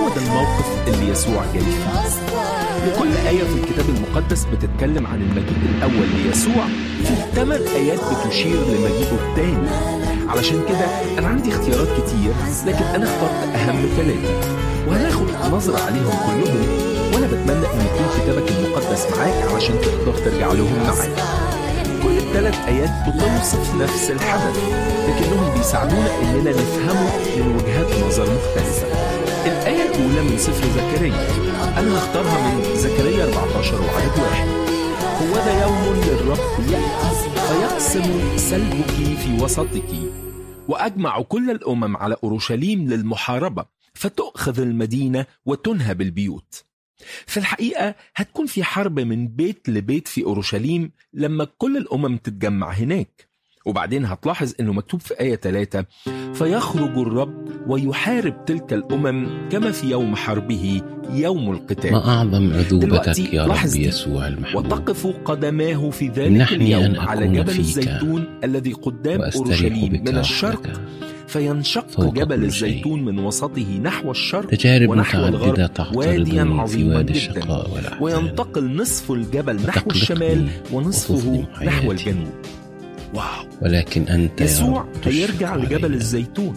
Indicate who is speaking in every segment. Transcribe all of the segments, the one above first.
Speaker 1: وهو ده الموقف اللي يسوع جاي فيه وكل آية في الكتاب المقدس بتتكلم عن المجيء الأول ليسوع في ثمان آيات بتشير لمجيئه الثاني علشان كده أنا عندي اختيارات كتير لكن أنا اخترت أهم ثلاثة وهناخد نظرة عليهم كلهم وأنا بتمنى إن يكون كتابك المقدس معاك علشان تقدر ترجع لهم معاك كل الثلاث آيات بتوصف نفس الحدث لكنهم بيساعدونا إننا نفهمه من وجهات نظر مختلفة الآية الأولى من سفر زكريا أنا هختارها من زكريا 14 وعدد واحد هو ذا يوم للرب يأتي فيقسم سلبك في وسطك وأجمع كل الأمم على أورشليم للمحاربة فتؤخذ المدينة وتنهب البيوت في الحقيقة هتكون في حرب من بيت لبيت في أورشليم لما كل الأمم تتجمع هناك وبعدين هتلاحظ انه مكتوب في آية 3 فيخرج الرب ويحارب تلك الأمم كما في يوم حربه يوم القتال
Speaker 2: ما أعظم عذوبتك
Speaker 1: دلوقتي
Speaker 2: يا رب
Speaker 1: لاحظ دي.
Speaker 2: يسوع المحبوب
Speaker 1: وتقف قدماه في ذلك
Speaker 2: منحني أن
Speaker 1: اليوم على
Speaker 2: أكون
Speaker 1: جبل
Speaker 2: فيك
Speaker 1: الزيتون الذي قدام
Speaker 2: وأستريح
Speaker 1: أورشليم
Speaker 2: بك
Speaker 1: من الشرق
Speaker 2: وحدك
Speaker 1: فينشق
Speaker 2: فوق
Speaker 1: جبل
Speaker 2: كل شيء.
Speaker 1: الزيتون من وسطه نحو الشرق
Speaker 2: تجارب
Speaker 1: ونحو
Speaker 2: متعددة
Speaker 1: الغرب واديا
Speaker 2: تحترضني في
Speaker 1: عظيما
Speaker 2: وادي
Speaker 1: جدا
Speaker 2: الشقاء والأحزان
Speaker 1: وينتقل نصف الجبل نحو
Speaker 2: وتقلقني
Speaker 1: الشمال ونصفه
Speaker 2: وتظلم
Speaker 1: نحو
Speaker 2: حياتي.
Speaker 1: الجنوب واو
Speaker 2: ولكن أنت يا
Speaker 1: يسوع
Speaker 2: رب تشفق
Speaker 1: هيرجع لجبل
Speaker 2: علينا.
Speaker 1: الزيتون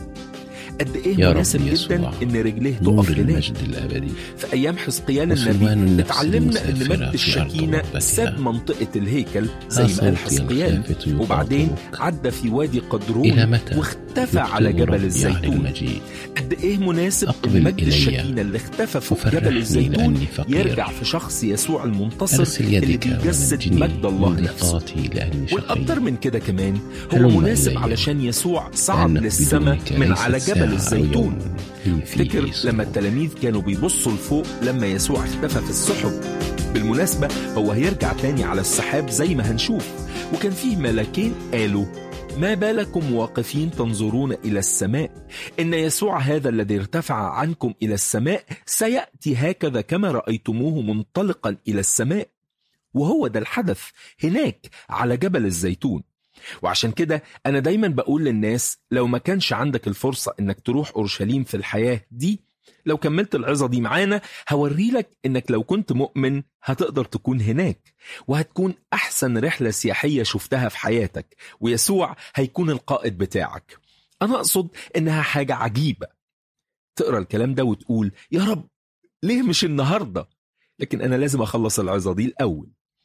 Speaker 1: قد ايه
Speaker 2: يا رب
Speaker 1: مناسب
Speaker 2: يسوع،
Speaker 1: جدا ان رجليه
Speaker 2: نور
Speaker 1: تقف هناك
Speaker 2: المجد الأبدي
Speaker 1: في ايام حزقيال
Speaker 2: وسلمان
Speaker 1: النبي
Speaker 2: النفس
Speaker 1: اتعلمنا ان
Speaker 2: المسافرة
Speaker 1: مجد
Speaker 2: في أرض
Speaker 1: الشكينه
Speaker 2: ربتها.
Speaker 1: ساب منطقه الهيكل
Speaker 2: ها
Speaker 1: زي ما قال
Speaker 2: صوتي
Speaker 1: حزقيال
Speaker 2: الخافت يخاطبك.
Speaker 1: وبعدين عدى في وادي
Speaker 2: إلى
Speaker 1: قدرون
Speaker 2: متى
Speaker 1: واختفى
Speaker 2: يبطئ
Speaker 1: على جبل
Speaker 2: ربي عن
Speaker 1: الزيتون
Speaker 2: المجيء
Speaker 1: قد ايه مناسب
Speaker 2: أقبل
Speaker 1: ان مجد
Speaker 2: إلي
Speaker 1: الشكينه اللي اختفى فوق جبل
Speaker 2: وفرحني
Speaker 1: الزيتون
Speaker 2: لأني فقير
Speaker 1: يرجع في شخص يسوع المنتصر
Speaker 2: أرسل
Speaker 1: اللي
Speaker 2: يدك
Speaker 1: بيجسد
Speaker 2: ونجني
Speaker 1: مجد الله
Speaker 2: من
Speaker 1: نفسه
Speaker 2: ضيقاتي لأني شقي
Speaker 1: والاكتر من كده كمان هو
Speaker 2: هلم
Speaker 1: مناسب
Speaker 2: إلي.
Speaker 1: علشان يسوع صعد
Speaker 2: لأنك
Speaker 1: للسماء
Speaker 2: بدونك
Speaker 1: من
Speaker 2: ليست
Speaker 1: على
Speaker 2: ساعة
Speaker 1: جبل
Speaker 2: أو
Speaker 1: الزيتون
Speaker 2: يوم لي فيه
Speaker 1: افتكر
Speaker 2: سرور.
Speaker 1: لما التلاميذ كانوا بيبصوا لفوق لما يسوع اختفى في السحب بالمناسبة هو هيرجع تاني على السحاب زي ما هنشوف وكان فيه ملكين قالوا ما بالكم واقفين تنظرون إلى السماء إن يسوع هذا الذي ارتفع عنكم إلى السماء سيأتي هكذا كما رأيتموه منطلقا إلى السماء وهو ده الحدث هناك على جبل الزيتون وعشان كده أنا دايما بقول للناس لو ما كانش عندك الفرصة إنك تروح أورشليم في الحياة دي لو كملت العظة دي معانا هوري لك إنك لو كنت مؤمن هتقدر تكون هناك وهتكون أحسن رحلة سياحية شفتها في حياتك ويسوع هيكون القائد بتاعك أنا أقصد إنها حاجة عجيبة تقرأ الكلام ده وتقول يا رب ليه مش النهاردة لكن أنا لازم أخلص العظة دي الأول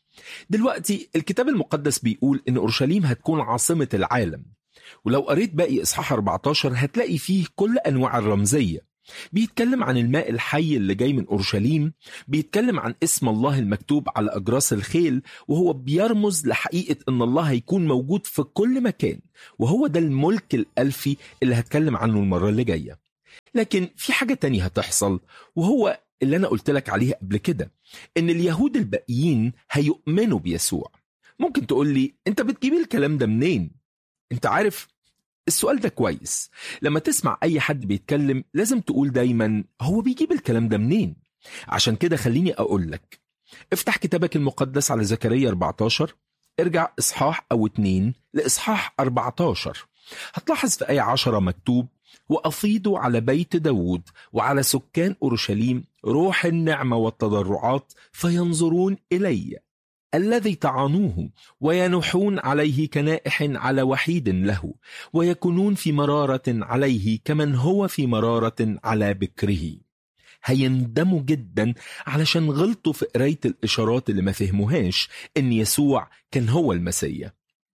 Speaker 1: دلوقتي الكتاب المقدس بيقول إن أورشليم هتكون عاصمة العالم ولو قريت باقي إصحاح 14 هتلاقي فيه كل أنواع الرمزية بيتكلم عن الماء الحي اللي جاي من أورشليم بيتكلم عن اسم الله المكتوب على أجراس الخيل وهو بيرمز لحقيقة أن الله هيكون موجود في كل مكان وهو ده الملك الألفي اللي هتكلم عنه المرة اللي جاية لكن في حاجة تانية هتحصل وهو اللي أنا قلت لك عليها قبل كده إن اليهود الباقيين هيؤمنوا بيسوع ممكن تقول لي أنت بتجيب الكلام ده منين؟ أنت عارف السؤال ده كويس لما تسمع أي حد بيتكلم لازم تقول دايما هو بيجيب الكلام ده منين؟ عشان كده خليني أقول لك افتح كتابك المقدس على زكريا 14 ارجع إصحاح أو اتنين لإصحاح 14 هتلاحظ في آية 10 مكتوب وأفيضوا على بيت داود وعلى سكان أورشليم روح النعمة والتضرعات فينظرون إلي الذي طعنوه وينحون عليه كنائح على وحيد له ويكونون في مرارة عليه كمن هو في مرارة على بكره هيندموا جدا علشان غلطوا في قراية الإشارات اللي ما فهموهاش إن يسوع كان هو المسيا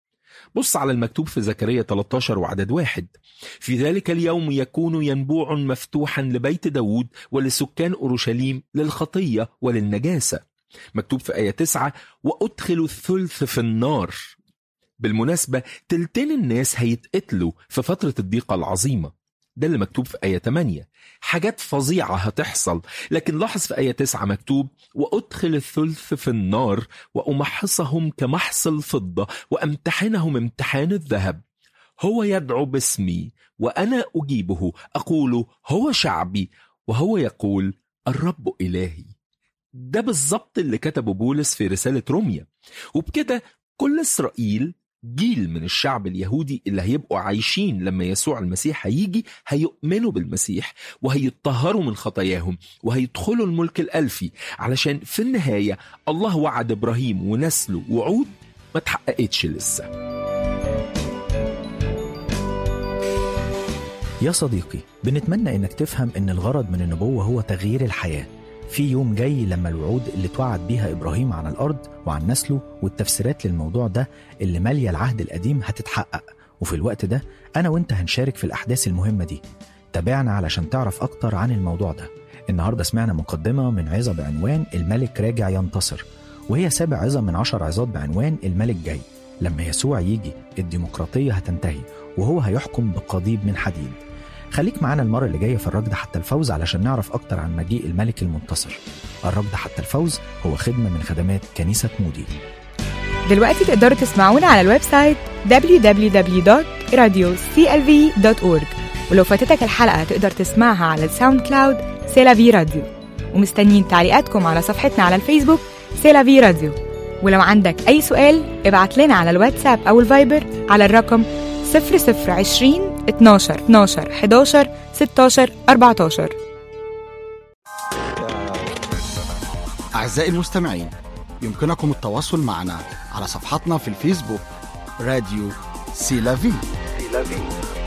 Speaker 1: بص على المكتوب في زكريا 13 وعدد واحد في ذلك اليوم يكون ينبوع مفتوحا لبيت داود ولسكان أورشليم للخطية وللنجاسة مكتوب في آية 9 وأدخل الثلث في النار بالمناسبة تلتين الناس هيتقتلوا في فترة الضيقة العظيمة ده اللي مكتوب في آية 8 حاجات فظيعة هتحصل لكن لاحظ في آية 9 مكتوب وأدخل الثلث في النار وأمحصهم كمحص الفضة وأمتحنهم امتحان الذهب هو يدعو باسمي وأنا أجيبه أقول هو شعبي وهو يقول الرب إلهي ده بالظبط اللي كتبه بولس في رسالة روميا وبكده كل إسرائيل جيل من الشعب اليهودي اللي هيبقوا عايشين لما يسوع المسيح هيجي هيؤمنوا بالمسيح وهيتطهروا من خطاياهم وهيدخلوا الملك الألفي علشان في النهاية الله وعد إبراهيم ونسله وعود ما تحققتش لسه
Speaker 3: يا صديقي بنتمنى انك تفهم ان الغرض من النبوة هو تغيير الحياة في يوم جاي لما الوعود اللي توعد بيها إبراهيم عن الأرض وعن نسله والتفسيرات للموضوع ده اللي مالية العهد القديم هتتحقق وفي الوقت ده أنا وإنت هنشارك في الأحداث المهمة دي تابعنا علشان تعرف أكتر عن الموضوع ده النهاردة سمعنا مقدمة من عظة بعنوان الملك راجع ينتصر وهي سابع عظة من عشر عظات بعنوان الملك جاي لما يسوع يجي الديمقراطية هتنتهي وهو هيحكم بقضيب من حديد خليك معانا المرة اللي جاية في الركض حتى الفوز علشان نعرف أكتر عن مجيء الملك المنتصر الركض حتى الفوز هو خدمة من خدمات كنيسة مودي
Speaker 4: دلوقتي تقدروا تسمعونا على الويب سايت www.radioclv.org ولو فاتتك الحلقة تقدر تسمعها على الساوند كلاود سيلافي راديو ومستنيين تعليقاتكم على صفحتنا على الفيسبوك سيلافي راديو ولو عندك أي سؤال ابعت لنا على الواتساب أو الفايبر على الرقم 0020 12 12 11 16 14
Speaker 5: أعزائي المستمعين يمكنكم التواصل معنا على صفحتنا في الفيسبوك راديو سيلافي